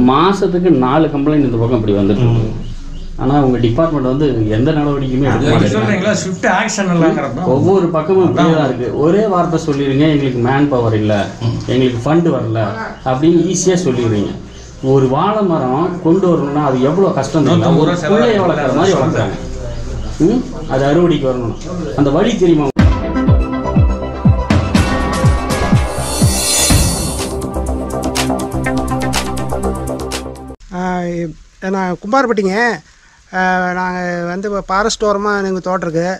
மாசத்துக்கு நாலு கம்ப்ளைண்ட் இந்த பக்கம் இப்படி வந்துட்டு இருக்கு. ஆனா உங்க டிபார்ட்மெண்ட் வந்து எந்த நடவடிக்கையுமே எடுக்க நீங்க மாட்டேங்கிறாங்க சொல்றீங்களா ஸ்விஃப்ட் ஆக்ஷன் இல்லைங்கிறது ஒவ்வொரு பக்கமும் இப்படியே தான் இருக்கு ஒரே வார்த்தை சொல்லிடுங்க எங்களுக்கு மேன் பவர் இல்ல எங்களுக்கு ஃபண்ட் வரல அப்படின்னு ஈஸியா சொல்லிடுறீங்க ஒரு வாழை மரம் கொண்டு வரணும்னா அது எவ்வளவு கஷ்டம் தெரியுமா? நூத்தம்பது ஒரு ரூபா செலவு பிள்ளைய வளர்க்குற மாதிரி வளர்க்குறாங்க ம் அது அறுவடைக்கு வரணும் அந்த வழி தெரியுமா ஆஹ் நான் கும்பாரப்பட்டிங்க நாங்கள் வந்து ஃபாரஸ்ட் ஓரமாக எங்கள் தோட்டம் இருக்கு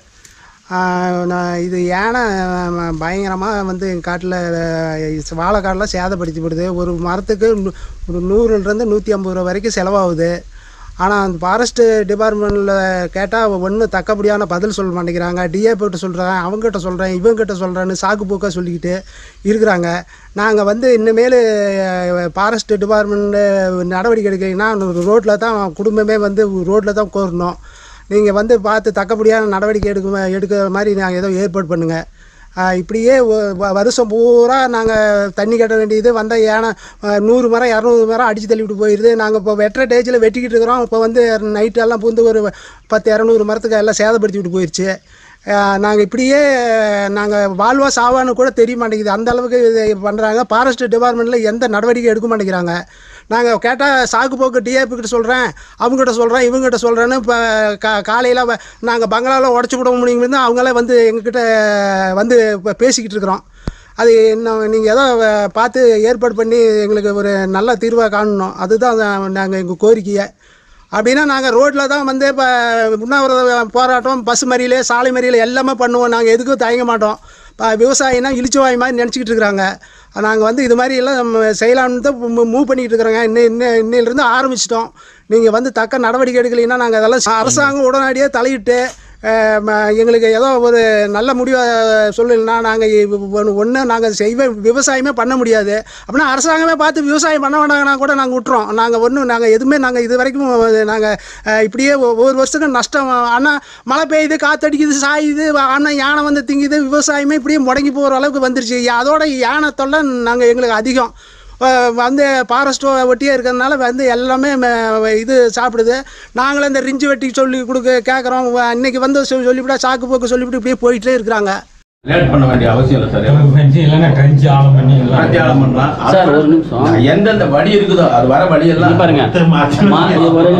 ஆஹ் நான் இது யானை பயங்கரமாக வந்து எங்கள் காட்டில் வாழை காடெலாம் சேதப்படுத்திப்படுது ஒரு மரத்துக்கு நூ- ஒரு நூறுலேருந்து நூற்றி ஐம்பது ரூபா வரைக்கும் செலவாகுது ஆனால் அந்த ஃபாரஸ்ட்டு டிபார்ட்மெண்ட்டில் கேட்டால் ஒன்றும் தக்கபடியான பதில் சொல்ல மாட்டேங்கிறாங்க டிஏபிட்ட சொல்கிறேன் அவங்ககிட்ட சொல்கிறேன் இவங்ககிட்ட சொல்கிறேன்னு சாக்கு போக்காக சொல்லிக்கிட்டு இருக்கிறாங்க நாங்கள் வந்து இனிமேல் ஃபாரஸ்ட் டிபார்ட்மெண்ட்டு நடவடிக்கை எடுக்கிறீங்கன்னா ரோட்டில் தான் குடும்பமே வந்து ரோட்டில் தான் கோரணும் நீங்கள் வந்து பார்த்து தக்கபடியான நடவடிக்கை எடுக்க எடுக்கிற மாதிரி நாங்கள் ஏதோ ஏற்பாடு பண்ணுங்கள் ஆஹ் இப்படியே ஒ- வ- வருஷம் பூரா நாங்கள் தண்ணி கட்ட வேண்டியது வந்தால் ஏன்னா ஆஹ் நூறு மரம் இரநூறு மரம் அடித்து தள்ளிவிட்டு போயிடுது நாங்கள் இப்போ வெட்டுற டேஜில் வெட்டிக்கிட்டு இருக்கிறோம் இப்போ வந்து நைட்டெல்லாம் பூந்து ஒரு பத்து இரநூறு மரத்துக்கு எல்லாம் சேதப்படுத்தி விட்டு போயிடுச்சு நாங்கள் இப்படியே நாங்கள் வாழ்வா சாவான்னு கூட தெரிய மாட்டேங்குது அந்த அளவுக்கு இது பண்ணுறாங்க ஃபாரஸ்ட் டிபார்ட்மெண்ட்டில் எந்த நடவடிக்கை எடுக்க மாட்டேங்கிறாங்க நாங்கள் கேட்டால் சாக்கு போக்கு டிஏபி கிட்ட சொல்கிறேன் அவங்ககிட்ட சொல்கிறேன் இவங்ககிட்ட சொல்கிறேன்னு இப்போ கா காலையில் நாங்கள் பங்களாவில் உடச்சி விட முடியும்னு அவங்களே வந்து எங்ககிட்ட வந்து இப்போ பேசிக்கிட்டு இருக்கிறோம் அது இன்னும் நீங்கள் ஏதோ அஹ், பார்த்து ஏற்பாடு பண்ணி எங்களுக்கு ஒரு நல்ல தீர்வாக காணணும் அதுதான் நாங்கள் எங்கள் கோரிக்கையை அப்படின்னா நாங்கள் ரோட்டில் தான் வந்து இப்போ உண்ணாவிரத போராட்டம் பஸ் மறியல் சாலை மறியல் எல்லாமே பண்ணுவோம் நாங்கள் எதுக்கும் தயங்க மாட்டோம் இப்போ விவசாயினா இழிச்சுவாய் மாதிரி நினச்சிக்கிட்டு இருக்கிறாங்க நாங்கள் வந்து இது மாதிரி எல்லாம் நம்ம செய்யலாம்னு தான் மூவ் பண்ணிக்கிட்டு இருக்கிறோங்க இன்னும் இன்னும் இன்னையிலேருந்து ஆரம்பிச்சிட்டோம் நீங்கள் வந்து தக்க நடவடிக்கை எடுக்கலைன்னா நாங்கள் அதெல்லாம் அரசாங்கம் உடனடியாக தலையிட்டு அஹ், ம- எங்களுக்கு ஏதோ ஒரு நல்ல முடிவை சொல்லலைன்னா நாங்கள் ஒன்று நாங்கள் செய்வே விவசாயமே பண்ண முடியாது அப்படின்னா அரசாங்கமே பார்த்து விவசாயம் பண்ண வேண்டாங்கன்னா கூட நாங்கள் விட்டுறோம் நாங்கள் ஒன்றும் நாங்கள் எதுவுமே நாங்கள் இது வரைக்கும் நாங்கள் இப்படியே ஒ- ஒவ்வொரு வருஷத்துக்கும் நஷ்டம் ஆனால் மழை பெய்யுது காத்தடிக்குது சாயுது ஆனால் யானை வந்து திங்குது விவசாயமே இப்படியே முடங்கி போகிற அளவுக்கு வந்துருச்சு அதோட யானை தொல்லை நாங்கள் எங்களுக்கு அதிகம் அஹ் வந்து ஃபாரஸ்ட்டோ ஒட்டியே இருக்கிறதுனால வந்து எல்லாமே ம- இது சாப்பிடுது நாங்களும் இந்த ரிஞ்சு வெட்டி சொல்லி கொடுக்க கேட்குறோம் இன்னைக்கு வந்து சொ- சொல்லிவிட்டா சாக்கு போக்கு சொல்லிவிட்டு இப்படியே போயிட்டே இருக்கிறாங்க லேட் பண்ண வேண்டிய அவசியம் இல்லை சார் பெஞ்சு இல்லைன்னா ட்ரெஞ்சு ஆழம் பண்ணி எல்லாம் பிரச்சாரம் பண்ணலாம் சார் ஒரு நிமிஷம் எந்தெந்த வழி இருக்குதோ அது வர வழி இங்க எல்லாம் பாருங்க மா- இது ஒரே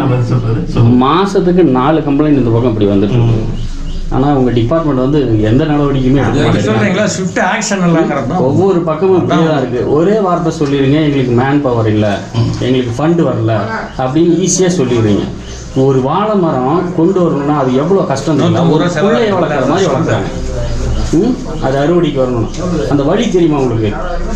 நிமிஷம் மாசத்துக்கு நாலு கம்ப்ளைண்ட் இந்த பக்கம் இப்படி வந்துட்டு இருக்கு. ஆனா உங்க டிபார்ட்மெண்ட் வந்து எந்த நடவடிக்கையுமே எடுக்க நீங்க மாட்டேங்கிறாங்க சொல்றீங்களா ஸ்விஃப்ட் ஆக்ஷன் இல்லைங்கிறது ஒவ்வொரு பக்கமும் இப்படியே தான் இருக்கு ஒரே வார்த்தை சொல்லிடுங்க எங்களுக்கு மேன் பவர் இல்ல எங்களுக்கு ஃபண்ட் வரல அப்படின்னு ஈஸியா சொல்லிடுறீங்க ஒரு வாழை மரம் கொண்டு வரணும்னா அது எவ்வளவு கஷ்டம் தெரியுமா? நூத்தம்பது ஒரு ரூபா செலவு பிள்ளைய வளர்க்குற மாதிரி வளர்க்குறாங்க ம் அது அறுவடைக்கு வரணும் அந்த வழி தெரியுமா உங்களுக்கு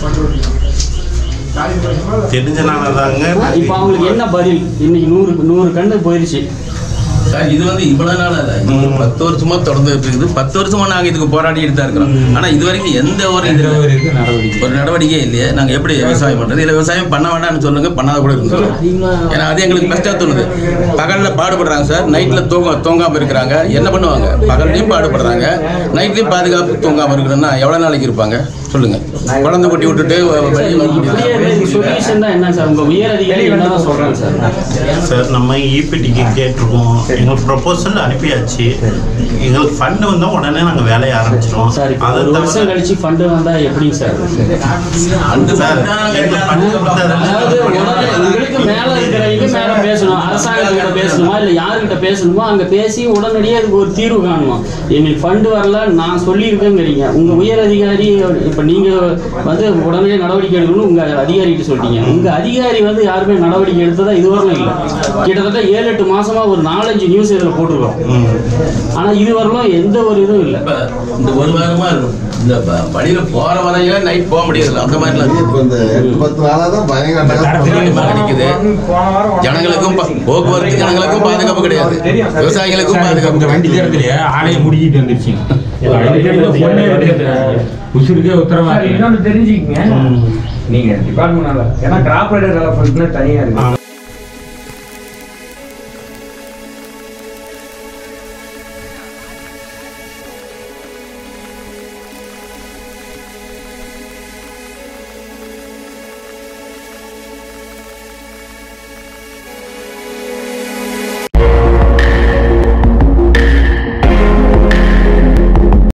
தெரிஞ்சனால தாங்க இப்போ அவங்களுக்கு என்ன பதில் இன்னைக்கு நூறு நூறு கண்ணு போயிருச்சு சார் இது வந்து இவ்வளவு நாள் அல்ல இது ஒரு பத்து வருஷமா தொடர்ந்து இருக்குது பத்து வருஷமா நாங்க இதுக்கு போராடிட்டு தான் இருக்கிறோம் ஆனா இது வரைக்கும் எந்த ஒரு எந்த இது ஒரு இது நடவடிக்கை ஒரு நடவடிக்கை இல்லையே நாங்க எப்படி விவசாயம் பண்றது இல்ல விவசாயம் பண்ண வேண்டாம்னு சொல்லுங்க பண்ணாத கூட இருந்தோம் ஏன்னா அது எங்களுக்கு பெஸ்டா தோணுது பகல்ல பாடுபடுறாங்க சார் நைட்ல தூங்க தூங்காம இருக்கிறாங்க என்ன பண்ணுவாங்க பகல்லையும் பாடுபடுறாங்க நைட்லயும் பாதுகாப்பு தூங்காம இருக்கணும்னா எவ்வளவு நாளைக்கு இருப்பாங்க சொல்லுங்க குழந்தை குட்டி விட்டுட்டு வெளியே வர முடியாது சொல்யூஷன் தான் என்ன சார் உங்க உயர் அதிகாரி என்னதான் சொல்றாங்க சார் சார் நம்ம இபிடிக்கு கேட்டிருக்கோம் எங்களுக்கு ப்ரொபோசல் அனுப்பியாச்சு எங்களுக்கு ஃபண்டு வந்தால் உடனே நாங்கள் வேலையை ஆரம்பிச்சிடுவோம் சார் இப்போ அதை ஒரு வருஷம் தவிர கழிச்சு ஃபண்டு வந்தா எப்படிங்க சார் அந்த சார் எங்களுக்கு ஃபண்டு அதாவது உடனே உங்களுக்கு மேல இருக்கிறவங்க மேல பேசணும் அரசாங்கத்துக்கிட்ட பேசணுமா இல்ல யாருக்கிட்ட பேசணுமோ அங்க பேசி உடனடியே அதுக்கு ஒரு தீர்வு காணுமா எங்களுக்கு ஃபண்டு வரல நான் சொல்லியிருக்கேங்கிறீங்க உங்க உயர் அதிகாரி இப்ப நீங்க வந்து உடனே நடவடிக்கை எடுக்கணும் உங்க அதிகாரிகிட்ட சொல்லிட்டீங்க உங்க அதிகாரி வந்து யாருமே நடவடிக்கை எடுத்ததா இதுவரையும் இல்லை கிட்டத்தட்ட ஏழு எட்டு மாசமா ஒரு நாலஞ்சு நியூஸ் இதுல போட்டிருக்கோம் ஆனா இதுவரையிலும் எந்த ஒரு இதுவும் இல்லை இப்ப இந்த ஒரு வாரமா இருக்கும் இந்த ப- வழியில போற வரையில நைட் போக முடியாது அந்த மாதிரிலாம் இருக்குது. இப்போ இந்த எட்டு பத்து நாளாக தான் பயங்கர பயங்கரமா அடிக்குது ஜனங்களுக்கும் பா- போக்குவரத்து ஜனங்களுக்கும் பாதுகாப்பு கிடையாது விவசாயிகளுக்கும் இந்த பாதுகாப்பு வண்டி கிடையாது. தேரத்திலேயே ஆலையை முடிக்கிட்டு வந்துருச்சு உசுருக்கே உத்தரவா இன்னொன்று தெரிஞ்சுக்கங்க நீங்க டிபார்ட்மெண்ட் ஏன்னா கிராப் ரைடர் தனியா இருக்கு